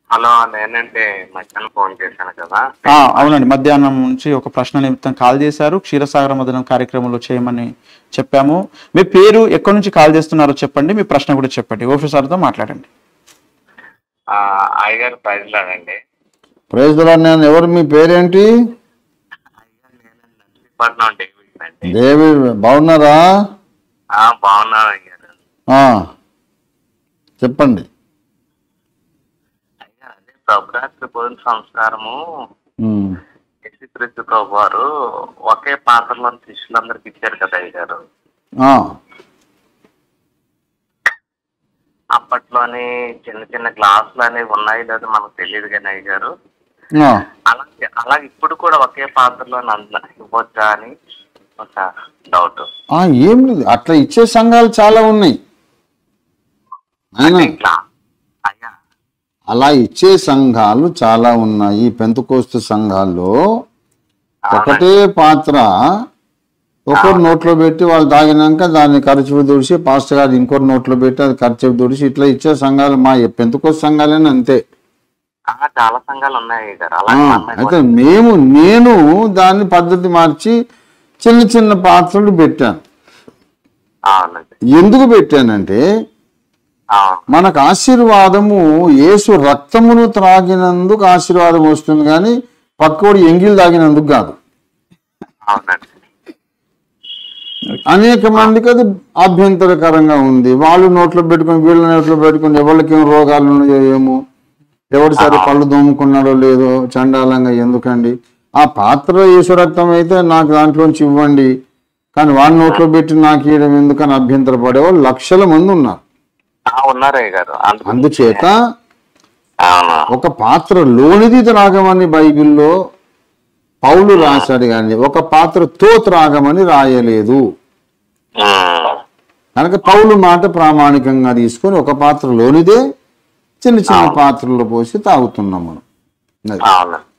Hello నేనంటే మధ్యాహ్నం phone చేశాను కదా ఆ, అవునండి మధ్యాహ్నం నుంచి ఒక ప్రశ్న నిమిత్తం కాల్ చేశారు క్షీరసాగర మదనం కార్యక్రమంలో చేయమని చెప్పాము మీ పేరు ఎక్కడి నుంచి కాల్ చేస్తున్నారో చెప్పండి మీ ప్రశ్న కూడా చెప్పండి ఆఫీసర్తో మాట్లాడండి ఆ, అయ్యగారు ప్రైజ్ లాడండి ప్రైజ్ నేను ఎవరు మీ పేరేంటి పట్నం డేవిడ్ అండి దేవి బాగున్నారా ఆ, బాగున్నాను అయ్యారు ఆ, చెప్పండి అయ్యా అదే ప్రభురాత్రి భోజన సంస్కారము ఉమ్, యేసుక్రీస్తు ప్రభు వారు ఒకే పాత్రలో శిష్యులందరికి ఇచ్చారు కదా అయ్యారు ఆ, అప్పట్లోని చిన్న చిన్న గ్లాసులు అనేవి ఉన్నాయి లేదో మనకు తెలియదు కానీ అయ్యారు ఆ, అలాగే అలాగే ఇప్పుడు కూడా ఒకే పాత్రలో నంద ఇవ్వచ్చా అని ఒక డౌట్ ఆ, ఏం లేదు అట్లా ఇచ్చే సంఘాలు చాలా ఉన్నాయి ఆయన ఇట్లా అయ్యా అలా ఇచ్చే సంఘాలు చాలా ఉన్నాయి పెంతకోస్తు సంఘాల్లో ఒకటే పాత్ర ఒకరు నోట్లో పెట్టి వాళ్ళు తాగినాక దాన్ని ఖర్చు తుడిచి పాస్టర్ గారు ఇంకోటి నోట్లో పెట్టి అది ఖర్చు తుడిచి ఇట్లా ఇచ్చే సంఘాలు మా పెంతకోస్తు సంఘాలనే అంతే ఆ, చాలా సంఘాలు ఉన్నాయి అయ్యారు ఆ, అలాగే మా అమ్మాయి అయితే మేము నేను దాన్ని పద్ధతి మార్చి చిన్న చిన్న పాత్రలు పెట్టాను అవునండి ఎందుకు పెట్టానంటే అవును మనకు ఆశీర్వాదము యేసు రక్తమును త్రాగినందుకు ఆశీర్వాదం వస్తుంది కానీ పక్కోడు ఎంగిల్ తాగినందుకు కాదు అవునండి అనేక మందికి అది అభ్యంతరకరంగా ఉంది వాళ్ళు నోట్లో పెట్టుకొని వీళ్ళ నోట్లో పెట్టుకొని ఎవరికేం రోగాలు ఉన్నాయో ఏమో ఎవడు సరే పళ్ళు దోముకున్నాడో లేదో చండాలంగా ఎందుకండి ఆ పాత్ర యేసు రక్తం అయితే నాకు దాంట్లోంచి ఇవ్వండి కానీ వాడి నోట్లో పెట్టి నాకు ఇవ్వడం ఎందుకని అభ్యంతరపడేవాళ్ళు లక్షల మంది ఉన్నారు ఆ, ఉన్నారు అయ్య గారు అందుకు అందుచేత అవును ఒక పాత్ర లోనిది త్రాగమని బైబిల్లో పౌలు రాశాడు కానీ ఒక పాత్రతో త్రాగమని రాయలేదు ఉమ్. కనుక పౌలు మాట ప్రామాణికంగా తీసుకొని ఒక పాత్ర లోనిదే చిన్న చిన్న పాత్రల్లో పోసి తాగుతున్నాం మనం అది. అవును